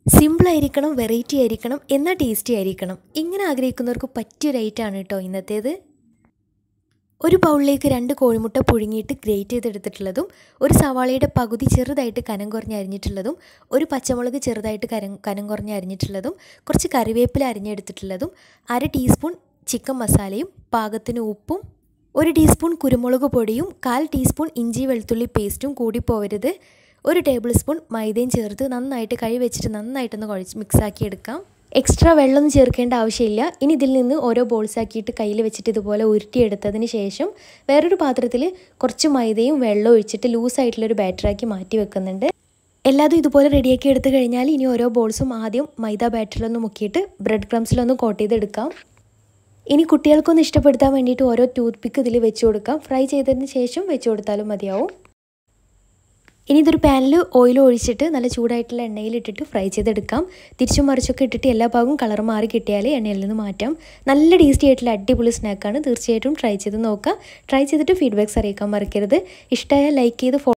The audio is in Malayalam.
സിമ്പിൾ ആയിരിക്കണം വെറൈറ്റി ആയിരിക്കണം എന്നാൽ ടേസ്റ്റി ആയിരിക്കണം ഇങ്ങനെ ആഗ്രഹിക്കുന്നവർക്ക് പറ്റിയൊരു ഐറ്റമാണ് കേട്ടോ ഇന്നത്തേത് ഒരു ബൗളിലേക്ക് രണ്ട് കോഴിമുട്ട പുഴുങ്ങിയിട്ട് ഗ്രേറ്റ് ചെയ്തെടുത്തിട്ടുള്ളതും ഒരു സവാളയുടെ പകുതി ചെറുതായിട്ട് കനം കുറഞ്ഞ് അരിഞ്ഞിട്ടുള്ളതും ഒരു പച്ചമുളക് ചെറുതായിട്ട് കരം കനം കുറഞ്ഞ് അരിഞ്ഞിട്ടുള്ളതും കുറച്ച് കറിവേപ്പില അരിഞ്ഞെടുത്തിട്ടുള്ളതും അര ടീസ്പൂൺ ചിക്കൻ മസാലയും പാകത്തിന് ഉപ്പും ഒരു ടീസ്പൂൺ കുരുമുളക് പൊടിയും കാൽ ടീസ്പൂൺ ഇഞ്ചി വെളുത്തുള്ളി പേസ്റ്റും കൂടി പോവരുത് ഒരു ടേബിൾ സ്പൂൺ മൈദയും ചേർത്ത് നന്നായിട്ട് കൈ വെച്ചിട്ട് നന്നായിട്ടൊന്ന് കുഴച്ച് മിക്സാക്കി എടുക്കാം എക്സ്ട്രാ വെള്ളമൊന്നും ചേർക്കേണ്ട ആവശ്യമില്ല ഇനി ഇതിൽ നിന്ന് ഓരോ ബോൾസ് ആക്കിയിട്ട് കയ്യിൽ വെച്ചിട്ട് ഇതുപോലെ ഉരുട്ടിയെടുത്തതിന് ശേഷം വേറൊരു പാത്രത്തിൽ കുറച്ച് മൈദയും വെള്ളം ഒഴിച്ചിട്ട് ലൂസായിട്ടുള്ളൊരു ബാറ്ററാക്കി മാറ്റി വെക്കുന്നുണ്ട് എല്ലാതും ഇതുപോലെ റെഡിയാക്കി എടുത്തു കഴിഞ്ഞാൽ ഇനി ഓരോ ബോൾസും ആദ്യം മൈദ ബാറ്ററിലൊന്ന് മുക്കിയിട്ട് ബ്രെഡ് ക്രംസിലൊന്ന് കോട്ട് ചെയ്തെടുക്കാം ഇനി കുട്ടികൾക്കൊന്ന് ഇഷ്ടപ്പെടുത്താൻ വേണ്ടിയിട്ട് ഓരോ ടൂത്ത് പിക്ക് ഇതിൽ വെച്ച് കൊടുക്കാം ഫ്രൈ ചെയ്തതിന് ശേഷം വെച്ച് കൊടുത്താലും മതിയാവും ഇനി ഇതൊരു പാനിൽ ഓയിൽ ഒഴിച്ചിട്ട് നല്ല ചൂടായിട്ടുള്ള എണ്ണയിൽ ഇട്ടിട്ട് ഫ്രൈ ചെയ്തെടുക്കാം തിരിച്ചും മറിച്ചൊക്കെ ഇട്ടിട്ട് എല്ലാ ഭാഗവും കളർ മാറി കിട്ടിയാൽ എണ്ണയിൽ നിന്ന് മാറ്റാം നല്ല ടേസ്റ്റി ആയിട്ടുള്ള അടിപൊളി സ്നാക്കാണ് തീർച്ചയായിട്ടും ട്രൈ ചെയ്ത് നോക്കുക ട്രൈ ചെയ്തിട്ട് ഫീഡ്ബാക്ക്സ് അറിയിക്കാൻ മറക്കരുത് ഇഷ്ടമായ ലൈക്ക് ചെയ്ത്